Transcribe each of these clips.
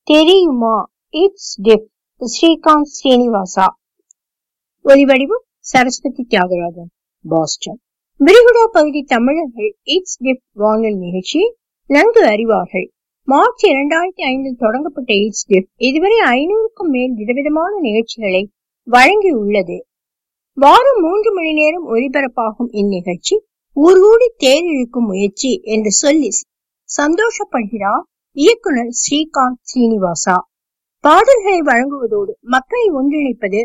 தெரியுமா it's tip Srikanth Srinivasa ஒலிவடிவம் Saraswati Thiagarajan Boston விரிகுடா பகுதி தமிழர்கள் இட்ஸ் டிப் வானொலி நிகழ்ச்சியை நன்கு அறிவார்கள் மார்ச் இரண்டாயிரத்தி ஐந்தில் தொடங்கப்பட்ட இட்ஸ் டிப் இதுவரை ஐநூறுக்கும் மேல் விதவிதமான நிகழ்ச்சிகளை வழங்கியுள்ளது வாரம் மூன்று மணி நேரம் ஒலிபரப்பாகும் இந்நிகழ்ச்சி ஊர்கூடி தேர் இழுக்கும் முயற்சி என்று சொல்லி சந்தோஷப்படுகிறார் இயக்குனர் ஸ்ரீகாந்த் ஸ்ரீனிவாசா பாடல்களை வழங்குவதோடு மக்களை ஒன்றிணைப்பது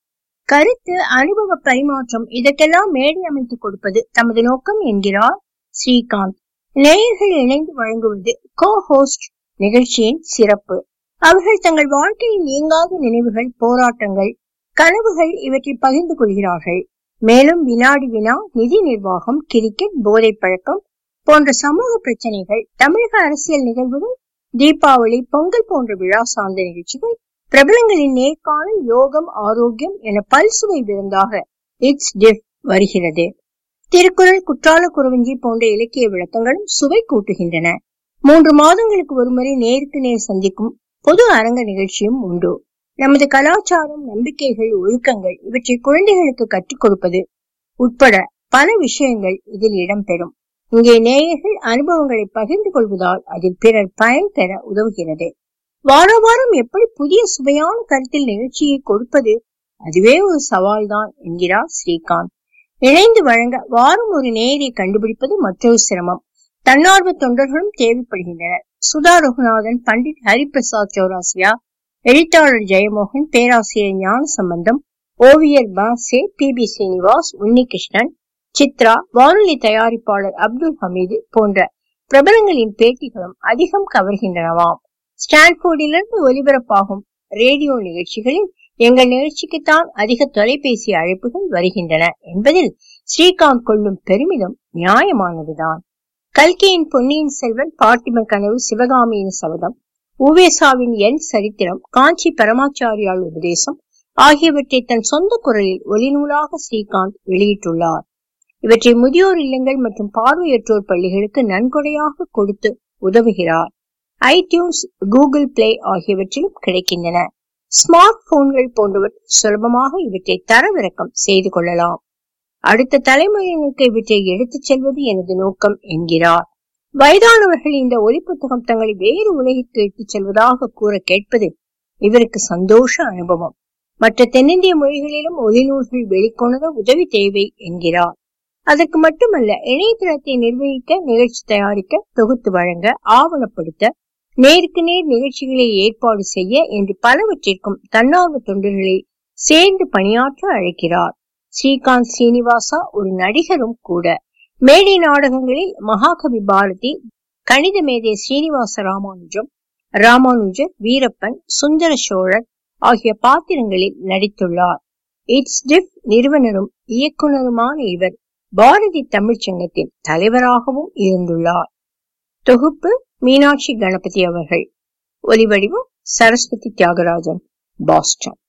கருத்து அனுபவ பரிமாற்றம் இதற்கெல்லாம் மேடை அமைத்துக் கொடுப்பது தமது நோக்கம் என்கிறார் ஸ்ரீகாந்த் நேயர்கள் இணைந்து வழங்குவது கோ ஹோஸ்ட் நிகழ்ச்சியின் சிறப்பு அவர்கள் தங்கள் வாழ்க்கையில் நீங்காத நினைவுகள் போராட்டங்கள் கனவுகள் இவற்றை பகிர்ந்து கொள்கிறார்கள் மேலும் வினாடி வினா நிதி நிர்வாகம் கிரிக்கெட் போதை பழக்கம் போன்ற சமூக பிரச்சனைகள் தமிழக அரசியல் நிகழ்வுகள் தீபாவளி பொங்கல் போன்ற விழா சார்ந்த நிகழ்ச்சிகள் பிரபலங்களின் நேர்காணல் யோகம் ஆரோக்கியம் என பல்சுவை விருந்தாக இட்ஸ் டிஃப் வருகிறது திருக்குறள் குற்றால குறவஞ்சி போன்ற இலக்கிய விளக்கங்களும் சுவை கூட்டுகின்றன மூன்று மாதங்களுக்கு ஒருமுறை நேருக்கு நேர் சந்திக்கும் பொது அரங்க நிகழ்ச்சியும் உண்டு நமது கலாச்சாரம் நம்பிக்கைகள் ஒழுக்கங்கள் இவற்றை குழந்தைகளுக்கு கற்றுக் கொடுப்பது உட்பட பல விஷயங்கள் இதில் இடம்பெறும் இங்கே நேயர்கள் அனுபவங்களை பகிர்ந்து கொள்வதால் அதில் பிறர் பயன் பெற உதவுகிறது வார வாரம் எப்படி புதிய சுவையான கருத்தில் நிகழ்ச்சியை கொடுப்பது அதுவே ஒரு சவால் தான் என்கிறார் ஸ்ரீகாந்த் இணைந்து வழங்க வாரம் ஒரு நேயரை கண்டுபிடிப்பது மற்றொரு சிரமம் தன்னார்வ தொண்டர்களும் தேவைப்படுகின்றனர் சுதா ரகுநாதன் பண்டிட் ஹரிபிரசாத் சௌராசியா எழுத்தாளர் ஜெயமோகன் பேராசிரியர் ஞான சம்பந்தம் ஓவியர் பாசே பி பி சீனிவாஸ் உன்னிகிருஷ்ணன் சித்ரா வானொலி தயாரிப்பாளர் அப்துல் ஹமீது போன்ற பிரபலங்களின் பேட்டிகளும் அதிகம் கவர்கின்றனவாம் ஸ்டான்போர்டிலிருந்து ஒலிபரப்பாகும் ரேடியோ நிகழ்ச்சிகளில் எங்கள் நிகழ்ச்சிக்குத்தான் அதிக தொலைபேசி அழைப்புகள் வருகின்றன என்பதில் ஸ்ரீகாந்த் கொள்ளும் பெருமிதம் நியாயமானதுதான் கல்கியின் பொன்னியின் செல்வன் பார்த்திபன் கனவு சிவகாமியின் சபதம் உவேசாவின் என் சரித்திரம் காஞ்சி பரமாச்சாரியால் உபதேசம் ஆகியவற்றை தன் சொந்த குரலில் ஒலிநூலாக ஸ்ரீகாந்த் வெளியிட்டுள்ளார் இவற்றை முதியோர் இல்லங்கள் மற்றும் பார்வையற்றோர் பள்ளிகளுக்கு நன்கொடையாக கொடுத்து உதவுகிறார் ஐடியூன்ஸ் கூகுள் பிளே ஆகியவற்றிலும் கிடைக்கின்றன ஸ்மார்ட் போன்கள் போன்றவற்றை சுலபமாக இவற்றை தரவிறக்கம் செய்து கொள்ளலாம் அடுத்த தலைமுறையினருக்கு இவற்றை எடுத்துச் செல்வது எனது நோக்கம் என்கிறார் வயதானவர்கள் இந்த ஒலி புத்தகம் தங்களை வேறு உலகிற்கு இட்டுச் செல்வதாக கூற கேட்பது இவருக்கு சந்தோஷ அனுபவம் மற்ற தென்னிந்திய மொழிகளிலும் ஒலிநூல்கள் வெளிக்கொணர உதவி தேவை என்கிறார் அதற்கு மட்டுமல்ல இணையதளத்தை நிர்வகிக்க நிகழ்ச்சி தயாரிக்க தொகுத்து வழங்க ஆவணப்படுத்த நேருக்கு நேர் நிகழ்ச்சிகளை ஏற்பாடு செய்ய என்று பலவற்றிற்கும் தன்னார்வ தொண்டர்களை சேர்ந்து பணியாற்ற அழைக்கிறார் ஸ்ரீகாந்த் சீனிவாசா ஒரு நடிகரும் கூட மேடை நாடகங்களில் மகாகவி பாரதி கணித மேதை ஸ்ரீனிவாச ராமானுஜம் ராமானுஜர் வீரப்பன் சுந்தர சோழர் ஆகிய பாத்திரங்களில் நடித்துள்ளார் இட்ஸ் டிப் நிறுவனரும் இயக்குனருமான இவர் பாரதி தமிழ்ச்சங்கத்தின் தலைவராகவும் இருந்துள்ளார் தொகுப்பு மீனாட்சி கணபதி அவர்கள் ஒலிவடிவம் சரஸ்வதி தியாகராஜன் பாஸ்டன்